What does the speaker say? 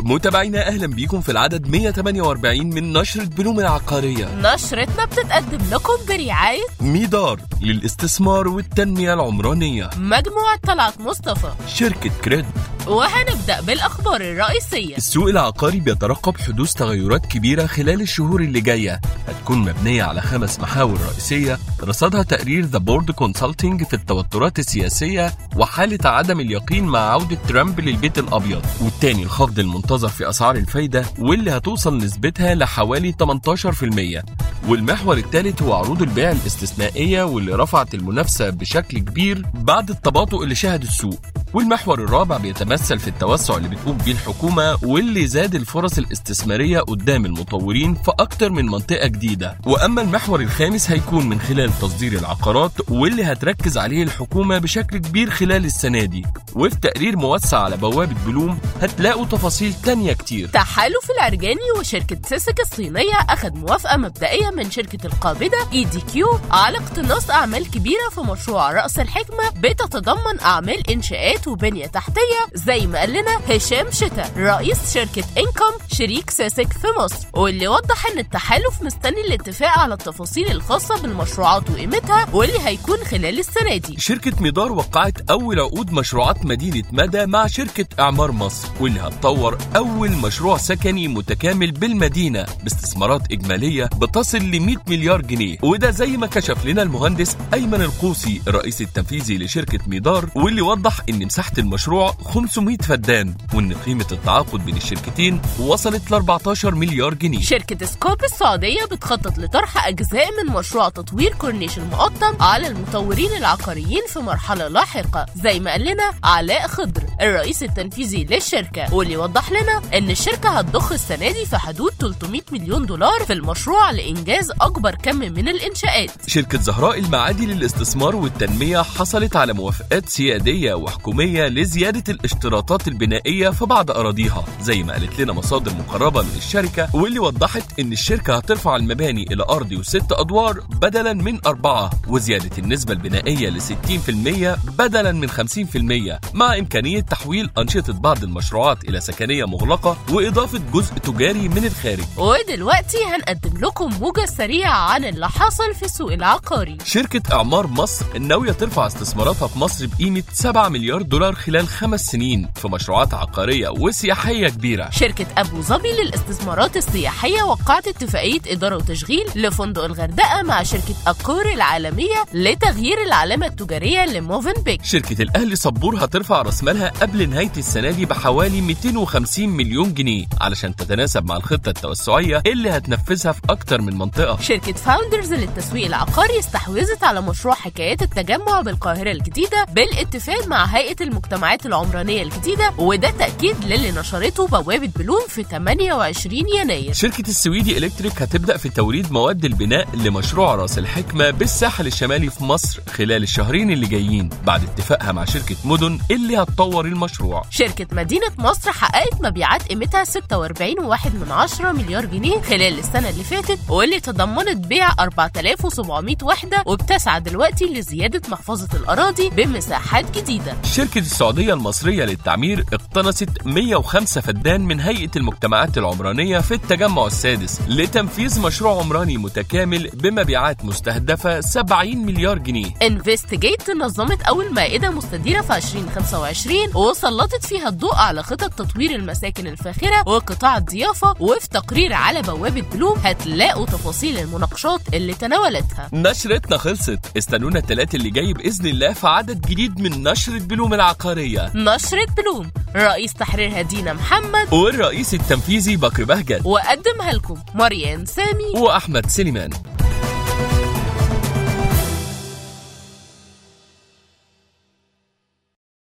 متابعينا اهلا بيكم في العدد 148 من نشرة بلوم العقارية نشرتنا بتتقدم لكم برعاية ميدار للاستثمار والتنمية العمرانية مجموعة طلعت مصطفى شركة كريد وهنبدأ بالأخبار الرئيسية السوق العقاري بيترقب حدوث تغيرات كبيرة خلال الشهور اللي جاية هتكون مبنية على خمس محاور رئيسية رصدها تقرير ذا بورد كونسلتنج في التوترات السياسية وحالة عدم اليقين مع عودة ترامب للبيت الأبيض والتاني الخفض المنتظر في أسعار الفايدة واللي هتوصل نسبتها لحوالي 18% والمحور الثالث هو عروض البيع الاستثنائية واللي رفعت المنافسة بشكل كبير بعد التباطؤ اللي شهد السوق والمحور الرابع بيتمثل في التوسع اللي بتقوم بيه الحكومة واللي زاد الفرص الاستثمارية قدام المطورين في أكتر من منطقة جديدة وأما المحور الخامس هيكون من خلال تصدير العقارات واللي هتركز عليه الحكومة بشكل كبير خلال السنة دي وفي تقرير موسع على بوابة بلوم هتلاقوا تفاصيل تانية كتير تحالف العرجاني وشركة سيسك الصينية أخذ موافقة مبدئية من شركة القابضة اي دي كيو على اقتناص أعمال كبيرة في مشروع رأس الحكمة بتتضمن أعمال إنشاءات وبنية تحتية زي ما قال لنا هشام شتا رئيس شركة إنكم شريك سيسك في مصر واللي وضح إن التحالف مستني الاتفاق على التفاصيل الخاصة بالمشروعات وقيمتها واللي هيكون خلال السنة دي شركة ميدار وقعت أول عقود مشروعات مدينة مدى مع شركة إعمار مصر واللي هتطور أول مشروع سكني متكامل بالمدينة باستثمارات إجمالية بتصل ل 100 مليار جنيه وده زي ما كشف لنا المهندس أيمن القوسي الرئيس التنفيذي لشركة ميدار واللي وضح إن مساحة المشروع 500 فدان وإن قيمة التعاقد بين الشركتين وصلت ل 14 مليار جنيه شركة سكوب السعودية بتخطط لطرح أجزاء من مشروع تطوير كورنيش المقطم على المطورين العقاريين في مرحلة لاحقة زي ما قال لنا علاء خضر الرئيس التنفيذي للشركة واللي وضح لنا إن الشركة هتضخ السنة دي في حدود 300 مليون دولار في المشروع لإنجاز أكبر كم من الإنشاءات شركة زهراء المعادي للاستثمار والتنمية حصلت على موافقات سيادية وحكومية لزيادة الاشتراطات البنائية في بعض أراضيها زي ما قالت لنا مصادر مقربة من الشركة واللي وضحت إن الشركة هترفع المباني إلى أرضي وست أدوار بدلا من أربعة وزيادة النسبة البنائية ل 60% بدلا من 50% مع إمكانية تحويل أنشطة بعض المشروعات إلى سكنية مغلقة وإضافة جزء تجاري من الخارج ودلوقتي هنقدم لكم موجة سريعة عن اللي حصل في السوق العقاري شركة إعمار مصر ناوية ترفع استثماراتها في مصر بقيمة 7 مليار دولار خلال خمس سنين في مشروعات عقارية وسياحية كبيرة شركة أبو ظبي للاستثمارات السياحية وقعت اتفاقية إدارة وتشغيل لفندق الغردقة مع شركة أكور العالمية لتغيير العلامة التجارية لموفن بيك شركة الأهلي صبور هترفع رأس مالها قبل نهاية السنة دي بحوالي 250 مليون جنيه علشان تتناسب مع الخطة التوسعية اللي هتنفذها في أكتر من منطقة شركة فاوندرز للتسويق العقاري استحوذت على مشروع حكايات التجمع بالقاهرة الجديدة بالاتفاق مع هيئة المجتمعات العمرانية الجديدة وده تأكيد للي نشرته بوابة بلوم في 28 يناير شركة السويدي إلكتريك هتبدأ في توريد مواد البناء لمشروع راس الحكمة بالساحل الشمالي في مصر خلال الشهرين اللي جايين بعد اتفاقها مع شركة مدن اللي هتطور المشروع شركة مدينة مصر حققت مبيعات قيمتها 46.1 من عشرة مليار جنيه خلال السنة اللي فاتت واللي تضمنت بيع 4700 وحدة وبتسعى دلوقتي لزيادة محفظة الأراضي بمساحات جديدة شركة السعودية المصرية للتعمير اقتنصت 105 فدان من هيئة المجتمعات العمرانية في التجمع السادس لتنفيذ مشروع عمراني متكامل بمبيعات مستهدفة 70 مليار جنيه انفستيجيت نظمت أول مائدة مستديرة في 2025 وسلطت فيها الضوء على خطط تطوير المساكن الفاخرة وقطاع الضيافة وفي تقرير على بوابة بلوم هتلاقوا تفاصيل المناقشات اللي تناولتها نشرتنا خلصت استنونا التلات اللي جاي بإذن الله في عدد جديد من نشرة بلوم العقارية نشرة بلوم رئيس تحريرها دينا محمد والرئيس التنفيذي بكر بهجت وقدمها لكم مريان سامي وأحمد سليمان